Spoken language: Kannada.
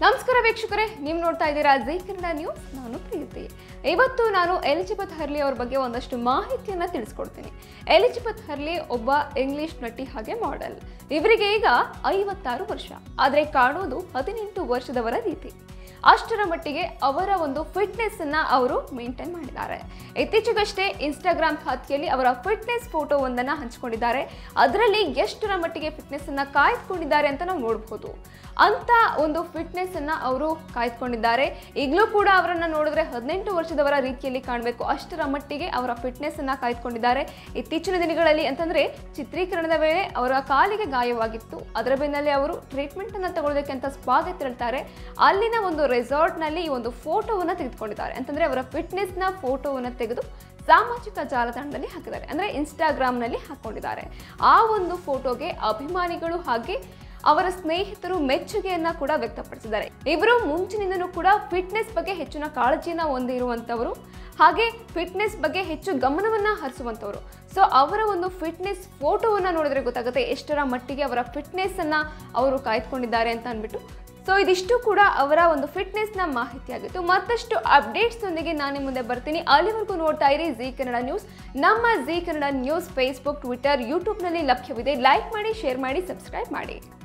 ನಮಸ್ಕಾರ ವೀಕ್ಷಕರೇ ನೀವು ನೋಡ್ತಾ ಇದ್ದೀರಾ ಜೈ ಕನ್ನಡ ನ್ಯೂಸ್ ನಾನು ಪ್ರೀತಿ ಇವತ್ತು ನಾನು ಎಲಿಜಬೆತ್ ಹರ್ಲಿ ಅವ್ರ ಬಗ್ಗೆ ಒಂದಷ್ಟು ಮಾಹಿತಿಯನ್ನ ತಿಳಿಸ್ಕೊಡ್ತೀನಿ ಎಲಿಜಬೆತ್ ಹರ್ಲಿ ಒಬ್ಬ ಇಂಗ್ಲಿಷ್ ನಟಿ ಹಾಗೆ ಮಾಡೆಲ್ ಇವರಿಗೆ ಈಗ ಐವತ್ತಾರು ವರ್ಷ ಆದರೆ ಕಾಣೋದು ಹದಿನೆಂಟು ವರ್ಷದವರ ರೀತಿ ಅಷ್ಟರ ಮಟ್ಟಿಗೆ ಅವರ ಒಂದು ಫಿಟ್ನೆಸ್ ಅನ್ನ ಅವರು ಮೇಂಟೈನ್ ಮಾಡಿದ್ದಾರೆ ಇತ್ತೀಚೆಗಷ್ಟೇ ಇನ್ಸ್ಟಾಗ್ರಾಮ್ ಖಾತೆಯಲ್ಲಿ ಅವರ ಫಿಟ್ನೆಸ್ ಫೋಟೋ ಒಂದನ್ನ ಹಂಚಿಕೊಂಡಿದ್ದಾರೆ ಅದರಲ್ಲಿ ಎಷ್ಟರ ಮಟ್ಟಿಗೆ ಫಿಟ್ನೆಸ್ ಅನ್ನ ಕಾಯ್ದುಕೊಂಡಿದ್ದಾರೆ ಅಂತ ನಾವು ನೋಡಬಹುದು ಅಂತ ಒಂದು ಫಿಟ್ನೆಸ್ ಅನ್ನ ಅವರು ಕಾಯ್ದುಕೊಂಡಿದ್ದಾರೆ ಈಗಲೂ ಕೂಡ ಅವರನ್ನ ನೋಡಿದ್ರೆ ಹದಿನೆಂಟು ವರ್ಷದವರ ರೀತಿಯಲ್ಲಿ ಕಾಣಬೇಕು ಅಷ್ಟರ ಮಟ್ಟಿಗೆ ಅವರ ಫಿಟ್ನೆಸ್ ಅನ್ನ ಕಾಯ್ದುಕೊಂಡಿದ್ದಾರೆ ಇತ್ತೀಚಿನ ದಿನಗಳಲ್ಲಿ ಅಂತಂದ್ರೆ ಚಿತ್ರೀಕರಣದ ವೇಳೆ ಅವರ ಕಾಲಿಗೆ ಗಾಯವಾಗಿತ್ತು ಅದರ ಬೆನ್ನಲ್ಲೇ ಅವರು ಟ್ರೀಟ್ಮೆಂಟ್ ಅನ್ನ ತಗೊಳ್ಳೋದಕ್ಕೆ ಅಂತ ಸ್ಪಾಗೆ ತೆರಳ್ತಾರೆ ಅಲ್ಲಿನ ಒಂದು ರೆಸಾರ್ಟ್ ನಲ್ಲಿ ಈ ಒಂದು ಫೋಟೋವನ್ನ ತೆಗೆದುಕೊಂಡಿದ್ದಾರೆ ಅಂತಂದ್ರೆ ಅವರ ಫಿಟ್ನೆಸ್ ನ ಫೋಟೋವನ್ನ ತೆಗೆದು ಸಾಮಾಜಿಕ ಜಾಲತಾಣದಲ್ಲಿ ಹಾಕಿದ್ದಾರೆ ಅಂದ್ರೆ ಇನ್ಸ್ಟಾಗ್ರಾಮ್ ನಲ್ಲಿ ಹಾಕೊಂಡಿದ್ದಾರೆ ಆ ಒಂದು ಫೋಟೋಗೆ ಅಭಿಮಾನಿಗಳು ಹಾಗೆ ಅವರ ಸ್ನೇಹಿತರು ಮೆಚ್ಚುಗೆಯನ್ನ ಕೂಡ ವ್ಯಕ್ತಪಡಿಸಿದ್ದಾರೆ ಇವರು ಮುಂಚಿನಿಂದನೂ ಕೂಡ ಫಿಟ್ನೆಸ್ ಬಗ್ಗೆ ಹೆಚ್ಚಿನ ಕಾಳಜಿಯನ್ನ ಹೊಂದಿರುವಂತವರು ಹಾಗೆ ಫಿಟ್ನೆಸ್ ಬಗ್ಗೆ ಹೆಚ್ಚು ಗಮನವನ್ನ ಹರಿಸುವಂತವರು ಸೊ ಅವರ ಒಂದು ಫಿಟ್ನೆಸ್ ಫೋಟೋವನ್ನ ನೋಡಿದ್ರೆ ಗೊತ್ತಾಗುತ್ತೆ ಎಷ್ಟರ ಮಟ್ಟಿಗೆ ಅವರ ಫಿಟ್ನೆಸ್ ಅನ್ನ ಅವರು ಕಾಯ್ದುಕೊಂಡಿದ್ದಾರೆ ಅಂತ ಅಂದ್ಬಿಟ್ಟು ಸೊ ಇದಿಷ್ಟು ಕೂಡ ಅವರ ಒಂದು ಫಿಟ್ನೆಸ್ನ ಮಾಹಿತಿ ಆಗಿತ್ತು ಮತ್ತಷ್ಟು ಅಪ್ಡೇಟ್ಸ್ನೊಂದಿಗೆ ನಾನು ನಿಮ್ಮ ಮುಂದೆ ಬರ್ತೀನಿ ಅಲ್ಲಿವರೆಗೂ ನೋಡ್ತಾ ಇರಿ ಜಿ ಕನ್ನಡ ನ್ಯೂಸ್ ನಮ್ಮ Zee Kannada news Facebook Twitter ಯೂಟ್ಯೂಬ್ನಲ್ಲಿ ಲಭ್ಯವಿದೆ ಲೈಕ್ ಮಾಡಿ ಶೇರ್ ಮಾಡಿ ಸಬ್ಸ್ಕ್ರೈಬ್ ಮಾಡಿ